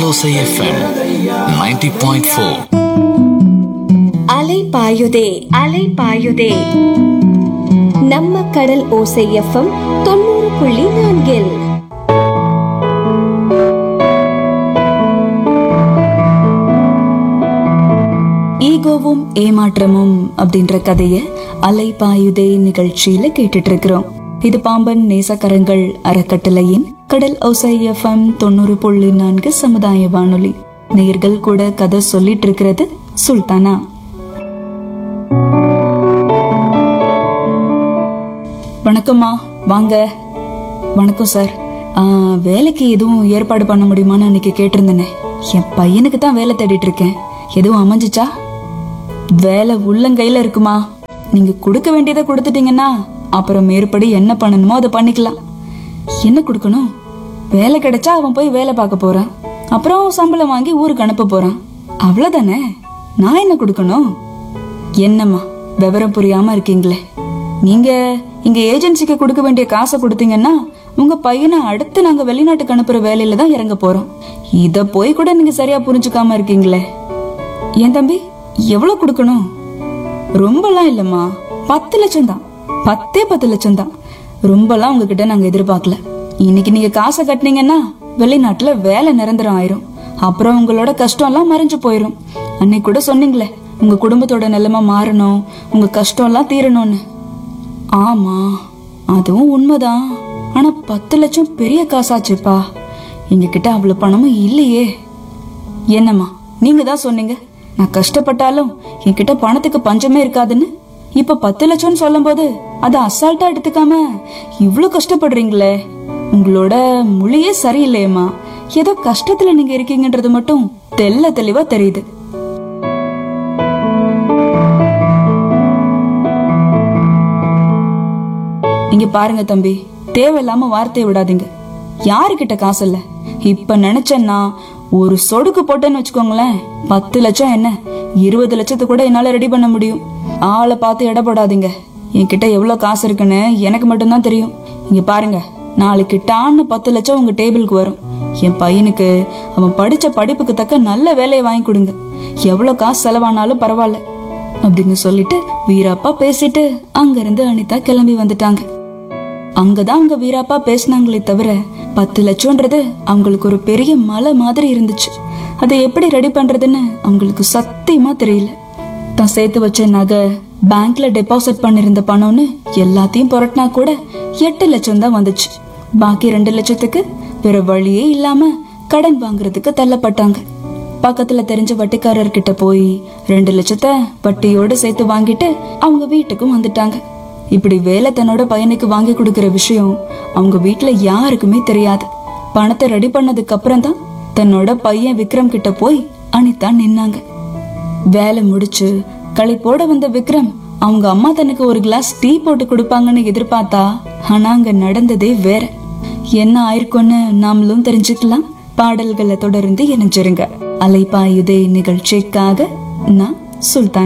கடலோசை FM 90.4 அலை பாயுதே அலை பாயுதே நம்ம கடல் ஓசை எஃப்எம் தொண்ணூறு புள்ளி நான்கில் ஈகோவும் ஏமாற்றமும் அப்படின்ற கதைய அலைபாயுதே நிகழ்ச்சியில கேட்டுட்டு இருக்கிறோம் இது பாம்பன் நேசக்கரங்கள் அறக்கட்டளையின் கடல் ஒசை எஃப்எம் தொண்ணூறு புள்ளி நான்கு சமுதாய வானொலி நேர்கள் கூட கதை சொல்லிட்டு இருக்கிறது சுல்தானா வணக்கம்மா வாங்க வணக்கம் சார் ஆ, வேலைக்கு எதுவும் ஏற்பாடு பண்ண முடியுமான்னு அன்னைக்கு கேட்டிருந்தேனே என் பையனுக்கு தான் வேலை தேடிட்டு இருக்கேன் எதுவும் அமைஞ்சிச்சா வேலை உள்ளங்கையில இருக்குமா நீங்க கொடுக்க வேண்டியதை கொடுத்துட்டீங்கன்னா அப்புறம் மேற்படி என்ன பண்ணணுமோ அதை பண்ணிக்கலாம் என்ன கொடுக்கணும் வேலை கிடைச்சா அவன் போய் வேலை பார்க்க போறான் அப்புறம் சம்பளம் வாங்கி ஊருக்கு அனுப்ப போறான் அவ்வளவுதானே நான் என்ன கொடுக்கணும் என்னம்மா விவரம் புரியாம இருக்கீங்களே நீங்க இங்க ஏஜென்சிக்கு கொடுக்க வேண்டிய காசை கொடுத்தீங்கன்னா உங்க பையனை அடுத்து நாங்க வெளிநாட்டுக்கு அனுப்புற வேலையில தான் இறங்க போறோம் இத போய் கூட நீங்க சரியா புரிஞ்சுக்காம இருக்கீங்களே என் தம்பி எவ்வளவு கொடுக்கணும் ரொம்பலாம் இல்லம்மா பத்து லட்சம் தான் பத்தே பத்து லட்சம் தான் ரொம்பலாம் உங்ககிட்ட நாங்க எதிர்பார்க்கல இன்னைக்கு நீங்க காசை கட்டினீங்கன்னா வெளிநாட்டுல வேலை நிரந்தரம் ஆயிரும் அப்புறம் உங்களோட கஷ்டம் எல்லாம் மறைஞ்சு போயிரும் அன்னைக்கு கூட சொன்னீங்களே உங்க குடும்பத்தோட நிலைமை மாறணும் உங்க கஷ்டம் எல்லாம் தீரணும்னு ஆமா அதுவும் உண்மைதான் ஆனா பத்து லட்சம் பெரிய காசாச்சுப்பா எங்க கிட்ட அவ்வளவு பணமும் இல்லையே என்னம்மா நீங்க தான் சொன்னீங்க நான் கஷ்டப்பட்டாலும் என்கிட்ட பணத்துக்கு பஞ்சமே இருக்காதுன்னு இப்ப பத்து லட்சம்னு சொல்லும்போது அதை அசால்ட்டா எடுத்துக்காம இவ்ளோ கஷ்டப்படுறீங்களே உங்களோட மொழியே சரியில்லையேம்மா ஏதோ கஷ்டத்துல நீங்க இருக்கீங்கன்றது மட்டும் தெல்ல தெளிவா தெரியுது இங்க பாருங்க தம்பி தேவையில்லாம வார்த்தையை விடாதீங்க யாருக்கிட்ட காசு இல்ல இப்ப நினைச்சேன்னா ஒரு சொடுக்கு போட்டேன்னு வச்சுக்கோங்களேன் பத்து லட்சம் என்ன இருபது லட்சத்தை கூட என்னால ரெடி பண்ண முடியும் ஆளை பார்த்து எடை போடாதீங்க என்கிட்ட எவ்வளவு காசு இருக்குன்னு எனக்கு மட்டும்தான் தெரியும் இங்க பாருங்க நாளைக்கு டான்னு பத்து லட்சம் உங்க டேபிளுக்கு வரும் என் பையனுக்கு அவன் படிச்ச படிப்புக்கு தக்க நல்ல வேலையை வாங்கி கொடுங்க எவ்வளவு காசு செலவானாலும் பரவாயில்ல அப்படின்னு சொல்லிட்டு வீராப்பா பேசிட்டு அங்கிருந்து அனிதா கிளம்பி வந்துட்டாங்க அங்கதான் அவங்க வீராப்பா பேசினாங்களே தவிர பத்து லட்சம்ன்றது அவங்களுக்கு ஒரு பெரிய மலை மாதிரி இருந்துச்சு அதை எப்படி ரெடி பண்றதுன்னு அவங்களுக்கு சத்தியமா தெரியல தான் சேர்த்து வச்ச நகை பேங்க்ல டெபாசிட் பண்ணிருந்த பணம்னு எல்லாத்தையும் புரட்டினா கூட எட்டு லட்சம் தான் வந்துச்சு பாக்கி ரெண்டு லட்சத்துக்கு வேற வழியே இல்லாம கடன் வாங்குறதுக்கு தள்ளப்பட்டாங்க பக்கத்துல தெரிஞ்ச வட்டிக்காரர்கிட்ட போய் ரெண்டு லட்சத்தை வட்டியோட சேர்த்து வாங்கிட்டு அவங்க வீட்டுக்கும் வந்துட்டாங்க இப்படி வேலை தன்னோட பையனுக்கு வாங்கி கொடுக்கிற விஷயம் அவங்க வீட்ல யாருக்குமே தெரியாது பணத்தை ரெடி பண்ணதுக்கு அப்புறம் தான் தன்னோட பையன் விக்ரம் கிட்ட போய் அனிதா நின்னாங்க வேலை முடிச்சு களிப்போட வந்த விக்ரம் அவங்க அம்மா தனக்கு ஒரு கிளாஸ் டீ போட்டு கொடுப்பாங்கன்னு எதிர்பார்த்தா ஆனா அங்க நடந்ததே வேற என்ன ஆயிருக்கும்னு நாமளும் தெரிஞ்சுக்கலாம் பாடல்களை தொடர்ந்து இணைஞ்சிருங்க அலைப்பாயுதே நிகழ்ச்சிக்காக நான் சுல்தான்